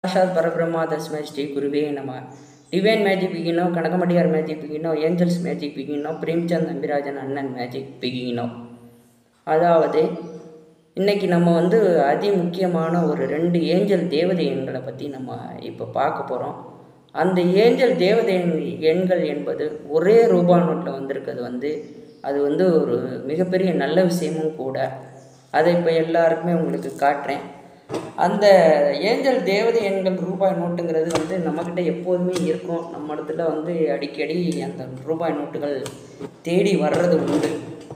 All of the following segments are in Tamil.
சாஷாத் பரபிரம்மா தஸ்மை ஸ்ரீ குருவே நம டிவைன் மேஜிக் பிகினோ கனகமடியார் மேஜிக் பிகினோ ஏஞ்சல்ஸ் மேஜிக் பிகினோ பிரேம்சந்த் நம்பிராஜன் அண்ணன் மேஜிக் பிகினோ அதாவது இன்னைக்கு நம்ம வந்து அதி முக்கியமான ஒரு ரெண்டு ஏஞ்சல் தேவதை எண்களை பற்றி நம்ம இப்போ பார்க்க போகிறோம் அந்த ஏஞ்சல் தேவதை எண்- எண்கள் என்பது ஒரே ரூபா நோட்டில் வந்திருக்கிறது வந்து அது வந்து ஒரு மிகப்பெரிய நல்ல விஷயமும் கூட அதை இப்போ எல்லாருக்குமே உங்களுக்கு காட்டுறேன் அந்த ஏஞ்சல் தேவதை எண்கள் ரூபாய் நோட்டுங்கிறது வந்து நம்மக்கிட்ட எப்போதுமே இருக்கும் நம்ம இடத்துல வந்து அடிக்கடி அந்த ரூபாய் நோட்டுகள் தேடி வர்றது உண்டு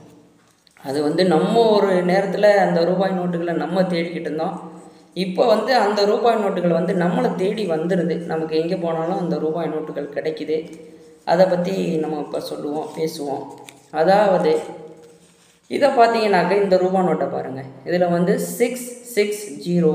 அது வந்து நம்ம ஒரு நேரத்தில் அந்த ரூபாய் நோட்டுகளை நம்ம தேடிக்கிட்டு இருந்தோம் இப்போ வந்து அந்த ரூபாய் நோட்டுகள் வந்து நம்மளை தேடி வந்துடுது நமக்கு எங்கே போனாலும் அந்த ரூபாய் நோட்டுகள் கிடைக்குது அதை பற்றி நம்ம இப்போ சொல்லுவோம் பேசுவோம் அதாவது இதை பார்த்தீங்கன்னாக்க இந்த ரூபா நோட்டை பாருங்கள் இதில் வந்து six six zero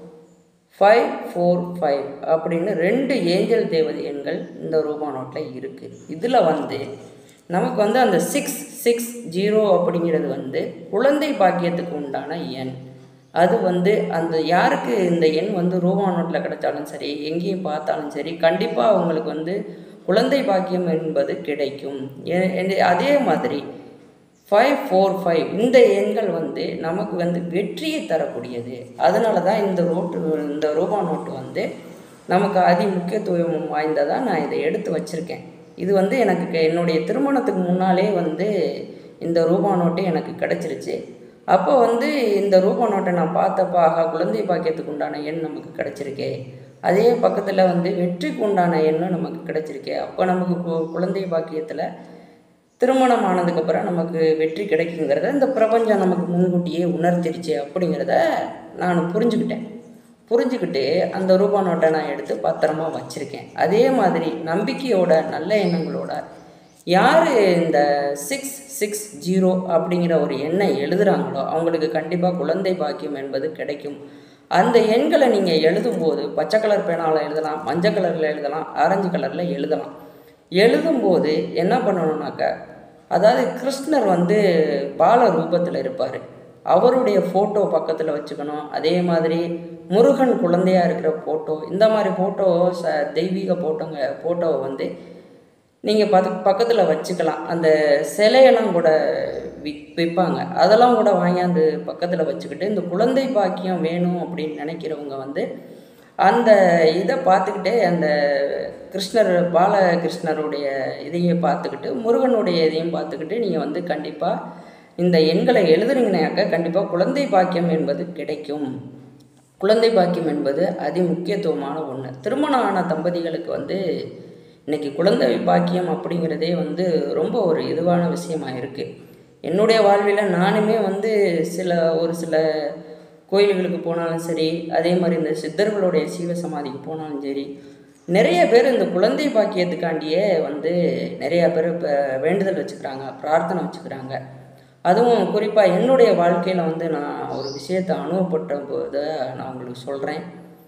five four five அப்படின்னு ரெண்டு ஏஞ்சல் தேவதை எண்கள் இந்த ரூபா நோட்டில் இருக்குது இதில் வந்து நமக்கு வந்து அந்த சிக்ஸ் சிக்ஸ் ஜீரோ அப்படிங்கிறது வந்து குழந்தை பாக்கியத்துக்கு உண்டான எண் அது வந்து அந்த யாருக்கு இந்த எண் வந்து ரூபா நோட்டில் கிடைச்சாலும் சரி எங்கேயும் பார்த்தாலும் சரி கண்டிப்பாக அவங்களுக்கு வந்து குழந்தை பாக்கியம் என்பது கிடைக்கும் ஏ- ஏ- அதே மாதிரி ஃபைவ் ஃபோர் ஃபைவ் இந்த எண்கள் வந்து நமக்கு வந்து வெற்றியை தரக்கூடியது அதனால தான் இந்த ரோட்டு இந்த ரூபா நோட்டு வந்து நமக்கு அதி முக்கியத்துவம் வாய்ந்ததாக நான் இதை எடுத்து வச்சுருக்கேன் இது வந்து எனக்கு க- என்னுடைய திருமணத்துக்கு முன்னாலே வந்து இந்த ரூபா நோட்டு எனக்கு கிடச்சிருச்சு அப்போ வந்து இந்த ரூபா நோட்டை நான் பார்த்தப்ப ஆகா குழந்தை பாக்கியத்துக்கு உண்டான எண் நமக்கு கிடச்சிருக்கே அதே பக்கத்தில் வந்து வெற்றிக்கு உண்டான எண்ணும் நமக்கு கிடச்சிருக்கே அப்போ நமக்கு கு- குழந்தை பாக்கியத்தில் திருமணம் ஆனதுக்கப்புறம் நமக்கு வெற்றி கிடைக்குங்கிறத இந்த பிரபஞ்சம் நமக்கு முன்கூட்டியே உணர்த்திருச்சு அப்படிங்கிறத நான் புரிஞ்சுக்கிட்டேன் புரிஞ்சுக்கிட்டு அந்த ரூபா நோட்டை நான் எடுத்து பத்திரமா வச்சுருக்கேன் அதே மாதிரி நம்பிக்கையோட நல்ல எண்ணங்களோட யார் இந்த சிக்ஸ் சிக்ஸ் ஜீரோ அப்படிங்கிற ஒரு எண்ணை எழுதுகிறாங்களோ அவங்களுக்கு கண்டிப்பாக குழந்தை பாக்கியம் என்பது கிடைக்கும் அந்த எண்களை நீங்கள் எழுதும்போது பச்சை கலர் பேனாவில் எழுதலாம் மஞ்சள் கலரில் எழுதலாம் ஆரஞ்சு கலரில் எழுதலாம் எழுதும்போது என்ன பண்ணணும்னாக்க அதாவது கிருஷ்ணர் வந்து பால ரூபத்தில் இருப்பார் அவருடைய ஃபோட்டோ பக்கத்தில் வச்சுக்கணும் அதே மாதிரி முருகன் குழந்தையா இருக்கிற ஃபோட்டோ இந்த மாதிரி ஃபோட்டோ ச தெய்வீக ஃபோட்டோங்க ஃபோட்டோவை வந்து நீங்கள் பது பக்கத்தில் வச்சுக்கலாம் அந்த சிலையெல்லாம் கூட வி விற்பாங்க அதெல்லாம் கூட வாங்கியாந்து பக்கத்தில் வச்சுக்கிட்டு இந்த குழந்தை பாக்கியம் வேணும் அப்படின்னு நினைக்கிறவங்க வந்து அந்த இதை பார்த்துக்கிட்டே அந்த கிருஷ்ணர் பாலகிருஷ்ணருடைய இதையே பார்த்துக்கிட்டு முருகனுடைய இதையும் பார்த்துக்கிட்டு நீங்கள் வந்து கண்டிப்பாக இந்த எண்களை எழுதுனீங்கன்னாக்க கண்டிப்பாக குழந்தை பாக்கியம் என்பது கிடைக்கும் குழந்தை பாக்கியம் என்பது அதி முக்கியத்துவமான ஒன்று திருமணம் ஆன தம்பதிகளுக்கு வந்து இன்னைக்கு குழந்தை பாக்கியம் அப்படிங்கிறதே வந்து ரொம்ப ஒரு இதுவான விஷயமா இருக்குது என்னுடைய வாழ்வில் நானுமே வந்து சில ஒரு சில கோயில்களுக்கு போனாலும் சரி அதே மாதிரி இந்த சித்தர்களுடைய சீவ சமாதிக்கு போனாலும் சரி நிறைய பேர் இந்த குழந்தை பாக்கியத்துக்காண்டியே வந்து நிறைய பேர் இப்போ வேண்டுதல் வச்சுக்கிறாங்க பிரார்த்தனை வச்சுக்கிறாங்க அதுவும் குறிப்பாக என்னுடைய வாழ்க்கையில் வந்து நான் ஒரு விஷயத்தை அனுபவப்பட்ட போது நான் உங்களுக்கு சொல்கிறேன்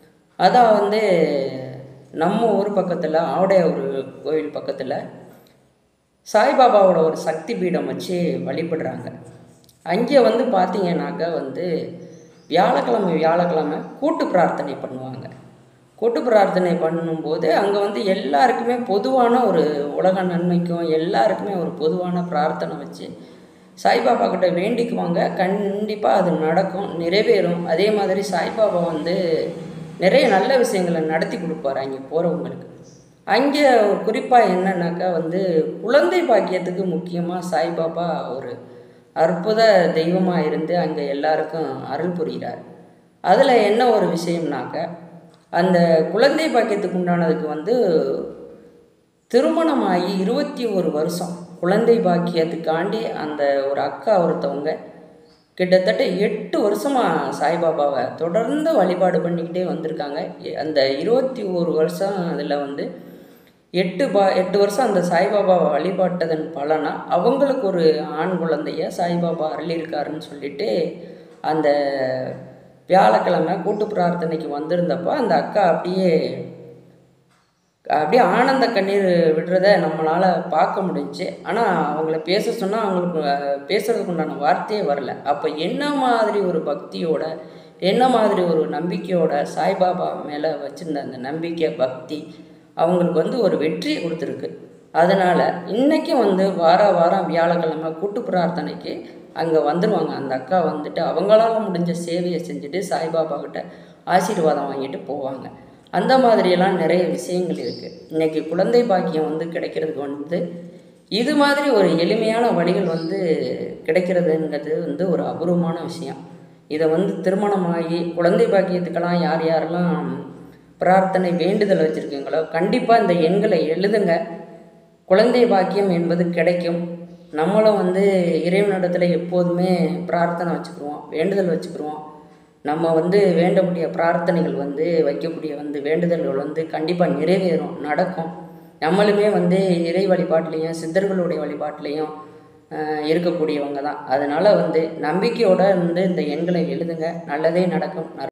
அதான் வந்து நம்ம ஊர் பக்கத்தில் ஆவுடையார் கோவில் பக்கத்தில் சாய்பாபாவோட ஒரு சக்தி பீடம் வச்சு வழிபடுறாங்க அங்கே வந்து பார்த்தீங்கன்னாக்கா வந்து வியாழக்கிழமை வியாழக்கிழமை கூட்டு பிரார்த்தனை பண்ணுவாங்க கூட்டு பிரார்த்தனை பண்ணும்போது அங்கே வந்து எல்லாருக்குமே பொதுவான ஒரு உலக நன்மைக்கும் எல்லாருக்குமே ஒரு பொதுவான பிரார்த்தனை வச்சு சாய்பாபா கிட்ட வேண்டிக்குவாங்க கண்டிப்பாக அது நடக்கும் நிறைவேறும் அதே மாதிரி சாய்பாபா வந்து நிறைய நல்ல விஷயங்களை நடத்தி கொடுப்பாரு அங்கே போகிறவங்களுக்கு அங்கே குறிப்பாக என்னன்னாக்கா வந்து குழந்தை பாக்கியத்துக்கு முக்கியமாக சாய்பாபா ஒரு அற்புத தெய்வமாக இருந்து அங்கே எல்லாருக்கும் அருள் புரிகிறார் அதில் என்ன ஒரு விஷயம்னாக்க அந்த குழந்தை பாக்கியத்துக்கு உண்டானதுக்கு வந்து திருமணமாகி இருபத்தி ஒரு வருஷம் குழந்தை பாக்கியத்துக்காண்டி அந்த ஒரு அக்கா ஒருத்தவங்க கிட்டத்தட்ட எட்டு வருஷமாக சாய்பாபாவை தொடர்ந்து வழிபாடு பண்ணிக்கிட்டே வந்திருக்காங்க எ- அந்த இருபத்தி ஒரு வருஷம் அதில் வந்து எட்டு பா எட்டு வருஷம் அந்த சாய்பாபாவை வழிபாட்டதன் பலனா அவங்களுக்கு ஒரு ஆண் குழந்தைய சாய்பாபா அருளியிருக்காருன்னு சொல்லிட்டு அந்த வியாழக்கிழமை கூட்டு பிரார்த்தனைக்கு வந்திருந்தப்போ அந்த அக்கா அப்படியே அப்படியே ஆனந்த கண்ணீர் விடுறத நம்மளால் பார்க்க முடிஞ்சுச்சு ஆனால் அவங்கள பேச சொன்னால் அவங்களுக்கு அஹ், பேசுறதுக்கு உண்டான வார்த்தையே வரல அப்போ என்ன மாதிரி ஒரு பக்தியோட என்ன மாதிரி ஒரு நம்பிக்கையோட சாய்பாபா மேலே வச்சுருந்த அந்த நம்பிக்கை பக்தி அவங்களுக்கு வந்து ஒரு வெற்றியை கொடுத்துருக்கு அதனால் இன்றைக்கும் வந்து வார வாரம் வியாழக்கிழமை கூட்டு பிரார்த்தனைக்கு அங்கே வந்துடுவாங்க அந்த அக்கா வந்துட்டு அவங்களால முடிஞ்ச சேவையை செஞ்சுட்டு சாய்பாபா கிட்ட ஆசீர்வாதம் வாங்கிட்டு போவாங்க அந்த மாதிரியெல்லாம் நிறைய விஷயங்கள் இருக்குது இன்றைக்கி குழந்தை பாக்கியம் வந்து கிடைக்கிறதுக்கு வந்து இது மாதிரி ஒரு எளிமையான வழிகள் வந்து கிடைக்கிறதுங்கிறது வந்து ஒரு அபூர்வமான விஷயம் இதை வந்து திருமணமாகி குழந்தை பாக்கியத்துக்கெல்லாம் யார் யாரெல்லாம் பிரார்த்தனை வேண்டுதல் வச்சுருக்கீங்களோ கண்டிப்பாக இந்த எண்களை எழுதுங்க குழந்தை பாக்கியம் என்பது கிடைக்கும் நம்மளும் வந்து இறைவனிடத்தில் எப்போதுமே பிரார்த்தனை வச்சுக்கிருவோம் வேண்டுதல் வச்சுக்கிருவோம் நம்ம வந்து வேண்டக்கூடிய பிரார்த்தனைகள் வந்து வைக்கக்கூடிய வந்து வேண்டுதல்கள் வந்து கண்டிப்பாக நிறைவேறும் நடக்கும் நம்மளுமே வந்து இறை வழிபாட்டிலையும் சித்தர்களுடைய வழிபாட்டிலையும் ஆஹ், இருக்கக்கூடியவங்க தான் அதனால் வந்து நம்பிக்கையோட வந்து இந்த எண்களை எழுதுங்க நல்லதே நடக்கும்